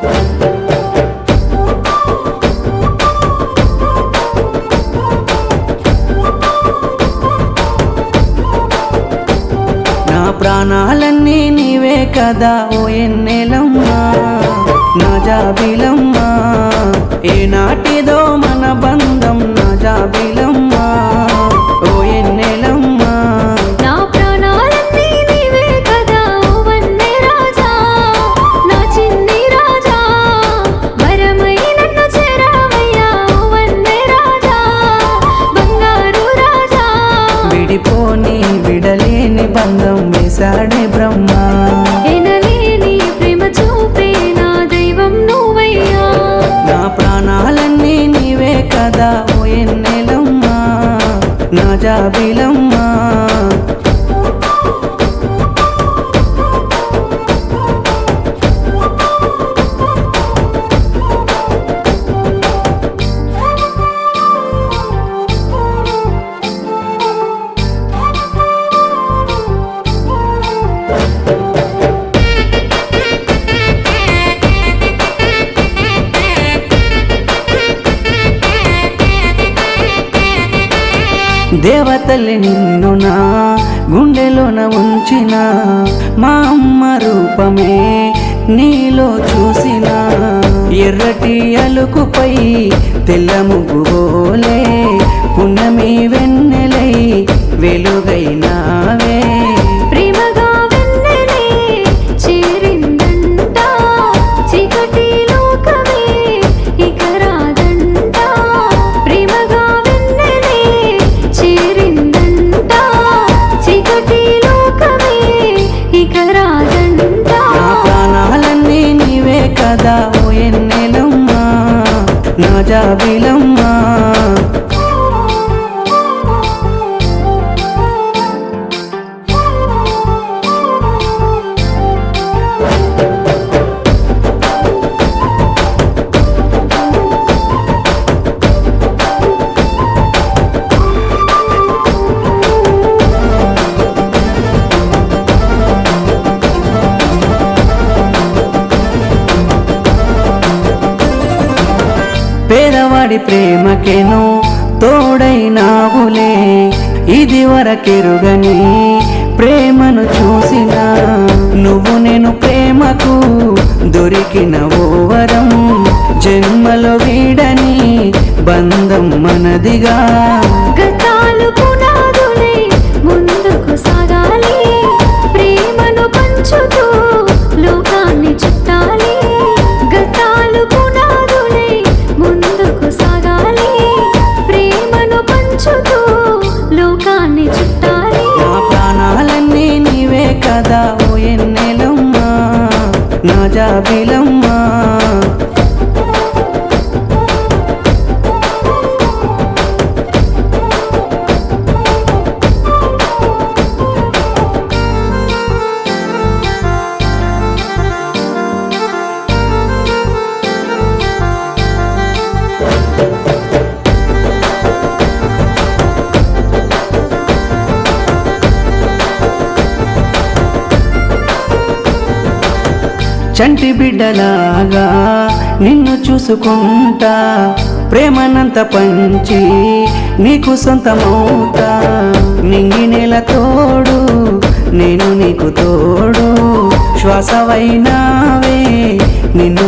నా ప్రాణాలన్నీ నీవే కదా ఓ ఎన్నెలమ్మా నా జాబిలమ్మా ఏనాటిదో మన బంధం నా జాబిలమ్మా ఓ ఎన్నెలమ్మా నా ప్రాణాలన్నీ నీవే కదా ఓ వన్నె రాజా నా చిన్ని రాజా వరమై నన్ను చేరావయ్యా ఓ వన్నె రాజా బంగారు రాజా విడిపోని విడలేని బంధం వేశాడే బ్రహ్మ ఎనలేని ప్రేమ చూపే నా దైవం నువ్వయ్యా నా ప్రాణాలన్నీ నీవే కదా ఓ ఎన్నెలమ్మా నా జాబిలమ్మా దేవతల్లి నిన్ను నా గుండెలోన ఉంచిన మా అమ్మ రూపమే నీలో చూసిన ఎర్రటి అలుకుపై తెల్ల ముగ్గుబోలే పున్నమి వెన్నెలై వెలుగైనావే ప్రేమగా వెన్నెలే చేరిందంట చీకటి లోకమే ఇక రాదంట ప్రేమగా వెన్నెలే చేరిందంట చీకటి లోకమే ఇక రాదంట నా ప్రాణాలన్నీ నీవే కదా ఓ ఎన్నెలమ్మా నా జాబిలమ్మా పేదవాడి ప్రేమకేను తోడైనావులే ఇది వరకెరుగని ప్రేమను చూసిన నువ్వు నేను ప్రేమకు దొరికిన ఓ వరం జన్మలో వీడని బంధం మనదిగా గతాలు పునాదులై ముందుకు సాగాలి ప్రేమను పంచుతూ లోకాన్ని చుట్టాలి గతాలు పునాదులై ముందుకు సాగాలి ప్రేమను పంచుతూ లోకాన్ని చుట్టాలి నా ప్రాణాలన్నీ నీవే కదా ఓ ఎన్నెలమ్మా నా జాబిలమ్మా చంటి బిడ్డలాగా నిన్ను చూసుకుంటా ప్రేమనంత పంచి నీకు సొంతమవుతా నింగి నెల తోడు నేను నీకు తోడు శ్వాసవైనావే నిన్ను